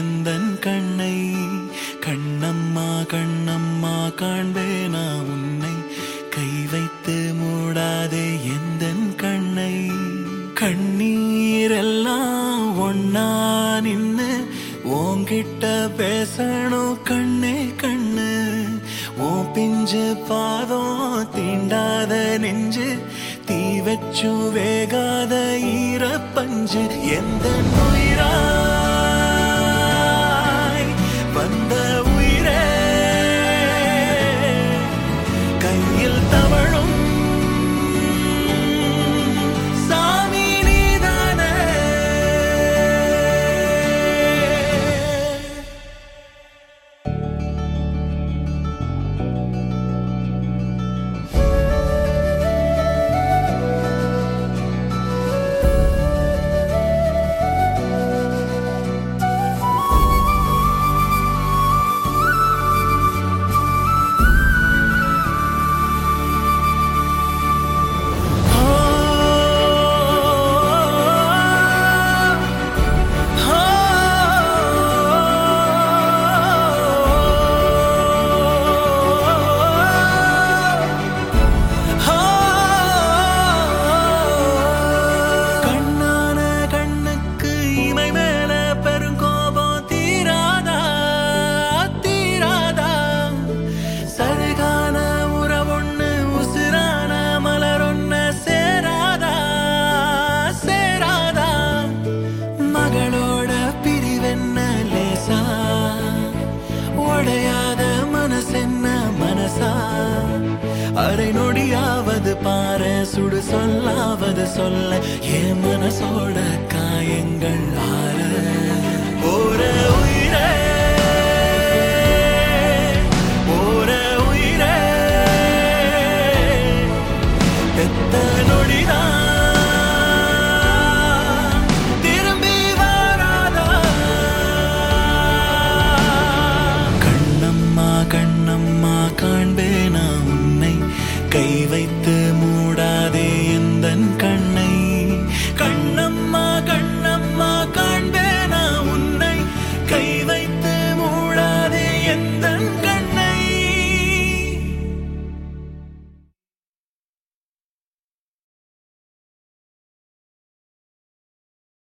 எந்தன் கண்ணை கண்ணம்மா கண்ணம்மா காண்பேனா உன்னை கை வைத்து மூடாதே எந்தன் கண்ணை கண்ணீரெல்லாம் ஒன்னா நின்னு உன்கிட்ட பேசணும் கண்ணே கண்ணு ஓ பிஞ்சு பாதம் தீண்டாத நெஞ்சு தீ வச்சு வேகாத ஈரப்பஞ்சு எந்த உயிராய் வந்த உயிரே கையில் தவழும் சாமி நீதானே கண்ணான கண்ணுக்கு இமை மேல பெருங்கோபம் தீராதா தீராதா சருகான உறவொண்ணு உசுரான மலரொண்ணு சேராதா சேராதா மகளோட பிரிவென்ன லேசா உடையாத மனசென்ன மனசா அரை நொடியாவது பாரு சுடு சொல்லாவது சொல்ல என் மனசோட காயங்கள்